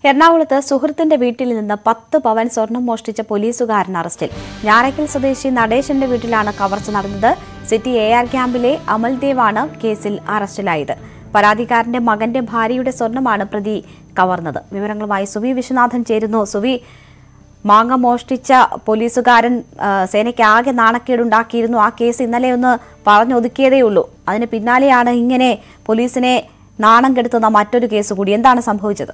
എറണാകുളത്ത് സുഹൃത്തിന്റെ വീട്ടിൽ നിന്ന് പത്ത് പവൻ സ്വർണം മോഷ്ടിച്ച പോലീസുകാരൻ അറസ്റ്റിൽ ഞാറയ്ക്കൽ സ്വദേശി നടേശന്റെ വീട്ടിലാണ് കവർച്ച നടന്നത് സിറ്റി എ ആർ ക്യാമ്പിലെ അമൽദേവാണ് കേസിൽ അറസ്റ്റിലായത് പരാതിക്കാരന്റെ മകന്റെ ഭാര്യയുടെ സ്വർണമാണ് പ്രതി കവർന്നത് വിവരങ്ങളുമായി സുവി വിശ്വനാഥൻ ചേരുന്നു സുവി മാങ്ങ മോഷ്ടിച്ച പോലീസുകാരൻ ആ, സേനയ്ക്ക് ആകെ നാണക്കേടുണ്ടാക്കിയിരുന്നു ആ കേസ് ഇന്നലെ ഒന്ന് പറഞ്ഞൊതുക്കിയതേ ഉള്ളൂ അതിന് പിന്നാലെയാണ് ഇങ്ങനെ പോലീസിനെ നാണം കെടുത്തുന്ന മറ്റൊരു കേസ് കൂടി എന്താണ് സംഭവിച്ചത്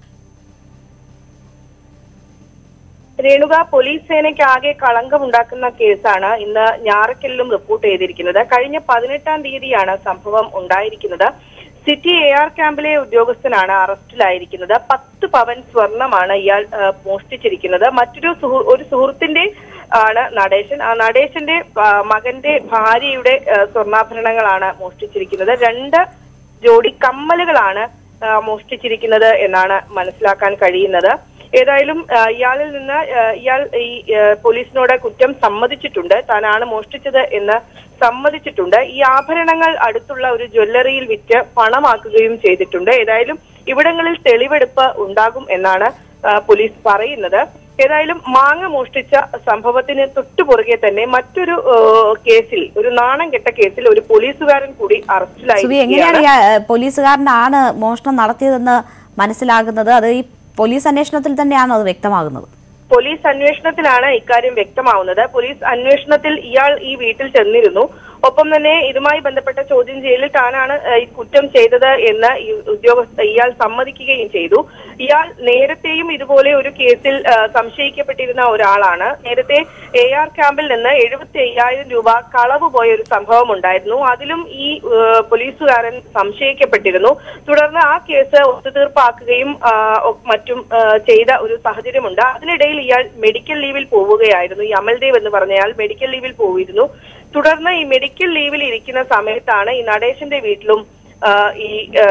രേണുക പോലീസ് സേനയ്ക്ക് ആകെ കളങ്കമുണ്ടാക്കുന്ന കേസാണ് ഇന്ന് ഞാറക്കലിലും റിപ്പോർട്ട് ചെയ്തിരിക്കുന്നത് കഴിഞ്ഞ പതിനെട്ടാം തീയതിയാണ് സംഭവം ഉണ്ടായിരിക്കുന്നത് സിറ്റി എ ആർ ക്യാമ്പിലെ ഉദ്യോഗസ്ഥനാണ് അറസ്റ്റിലായിരിക്കുന്നത് പത്ത് പവൻ സ്വർണമാണ് ഇയാൾ ആ, മോഷ്ടിച്ചിരിക്കുന്നത് മറ്റൊരു സുഹൃ- ഒരു സുഹൃത്തിന്റെ ആണ് നടേശൻ ആ നടേശന്റെ ആ, മകന്റെ ഭാര്യയുടെ ആ, സ്വർണ്ണാഭരണങ്ങളാണ് മോഷ്ടിച്ചിരിക്കുന്നത് രണ്ട് ജോഡി കമ്മലുകളാണ് ആ, മോഷ്ടിച്ചിരിക്കുന്നത് എന്നാണ് മനസ്സിലാക്കാൻ കഴിയുന്നത് ഏതായാലും ആ, ഇയാളിൽ നിന്ന് ആ, ഇയാൾ ഈ ആ, പോലീസിനോട് കുറ്റം സമ്മതിച്ചിട്ടുണ്ട് താനാണ് മോഷ്ടിച്ചത് എന്ന് സമ്മതിച്ചിട്ടുണ്ട് ഈ ആഭരണങ്ങൾ അടുത്തുള്ള ഒരു ജ്വല്ലറിയിൽ വിറ്റ് പണമാക്കുകയും ചെയ്തിട്ടുണ്ട് ഏതായാലും ഇവിടങ്ങളിൽ തെളിവെടുപ്പ് ഉണ്ടാകും എന്നാണ് ആ, പോലീസ് പറയുന്നത് ഏതായാലും മാങ്ങ മോഷ്ടിച്ച സംഭവത്തിന് തൊട്ടുപുറകെ തന്നെ മറ്റൊരു ആ, കേസിൽ ഒരു നാണം കെട്ട കേസിൽ ഒരു പോലീസുകാരൻ കൂടി സുവി എങ്ങനെയാണ് അറസ്റ്റിലായിരിക്കുകയാണ് ഈ, ആ, പോലീസുകാരനാണ് മോഷണം നടത്തിയതെന്ന് മനസ്സിലാകുന്നത് അത് ഈ പോലീസ് അന്വേഷണത്തിൽ തന്നെയാണോ അത് വ്യക്തമാകുന്നത് പോലീസ് അന്വേഷണത്തിലാണ് ഇക്കാര്യം വ്യക്തമാവുന്നത് പോലീസ് അന്വേഷണത്തിൽ ഇയാൾ ഈ വീട്ടിൽ ചെന്നിരുന്നു ഒപ്പം തന്നെ ഇതുമായി ബന്ധപ്പെട്ട ചോദ്യം ചെയ്യലിൽ താനാണ് ഏഹ്, ഈ കുറ്റം ചെയ്തത് എന്ന് ഈ ഉദ്യോഗസ്ഥ ഇയാൾ സമ്മതിക്കുകയും ചെയ്തു ഇയാൾ നേരത്തെയും ഇതുപോലെ ഒരു കേസിൽ ഏഹ്, സംശയിക്കപ്പെട്ടിരുന്ന ഒരാളാണ് നേരത്തെ എ ആർ ക്യാമ്പിൽ നിന്ന് എഴുപത്തി അയ്യായിരം രൂപ കളവ് പോയ ഒരു സംഭവം ഉണ്ടായിരുന്നു അതിലും ഈ ഏഹ്, പോലീസുകാരൻ സംശയിക്കപ്പെട്ടിരുന്നു തുടർന്ന് ആ കേസ് ഒത്തുതീർപ്പാക്കുകയും ആ, ഒ- മറ്റും ആ, ചെയ്ത ഒരു സാഹചര്യമുണ്ട് അതിനിടയിൽ ഇയാൾ മെഡിക്കൽ ലീവിൽ പോവുകയായിരുന്നു ഈ അമൽദേവ് എന്ന് പറഞ്ഞയാൾ മെഡിക്കൽ ലീവിൽ പോയിരുന്നു തുടർന്ന് ഈ മെഡിക്കൽ ലീവിൽ ഇരിക്കുന്ന സമയത്താണ് ഈ നടേശന്റെ വീട്ടിലും ആ, ഈ ആ,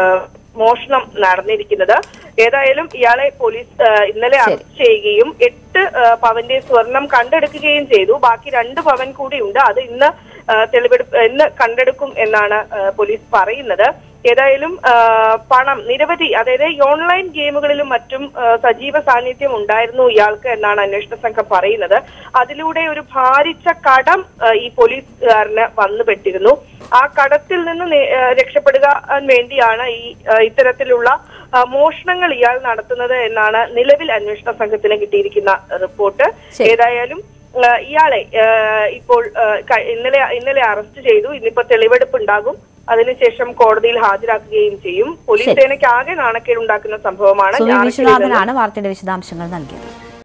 മോഷണം നടന്നിരിക്കുന്നത് ഏതായാലും ഇയാളെ പോലീസ് ആ, ഇന്നലെ അറസ്റ്റ് ചെയ്യുകയും എട്ട് ആ, പവന്റെ സ്വർണം കണ്ടെടുക്കുകയും ചെയ്തു ബാക്കി രണ്ട് പവൻ കൂടി ഉണ്ട് അത് ഇന്ന് ആ, തെളിവെടുപ്പ് ഇന്ന് കണ്ടെടുക്കും എന്നാണ് ആ, പോലീസ് പറയുന്നത് ഏതായാലും ആ, പണം നിരവധി അതായത് ഈ ഓൺലൈൻ ഗെയിമുകളിലും മറ്റും ആ, സജീവ സാന്നിധ്യം ഉണ്ടായിരുന്നു ഇയാൾക്ക് എന്നാണ് അന്വേഷണ സംഘം പറയുന്നത് അതിലൂടെ ഒരു ഭാരിച്ച കടം ആ, ഈ പോലീസുകാരന് വന്നുപെട്ടിരുന്നു ആ കടത്തിൽ നിന്ന് നേ- ആ, രക്ഷപ്പെടുക വേണ്ടിയാണ് ഈ ആ, ഇത്തരത്തിലുള്ള ആ, മോഷണങ്ങൾ ഇയാൾ നടത്തുന്നത് എന്നാണ് നിലവിൽ അന്വേഷണ സംഘത്തിന് കിട്ടിയിരിക്കുന്ന റിപ്പോർട്ട് ശരി. ഏതായാലും ആ, ഇയാളെ ആ, ഇപ്പോൾ ആ, ക- ഇന്നലെ ഇന്നലെ അറസ്റ്റ് ചെയ്തു ഇന്നിപ്പോ തെളിവെടുപ്പ് ഉണ്ടാകും അതിനുശേഷം കോടതിയിൽ ഹാജരാക്കുകയും ചെയ്യും പോലീസ് ശരി. സേനയ്ക്ക് ആകെ നാണക്കേടുണ്ടാക്കുന്ന സംഭവമാണ് സുവി ഞാറക്കലിൽ നിന്ന് വിശ്വനാഥനാണ് വാർത്തയുടെ വിശദാംശങ്ങൾ നൽകിയത്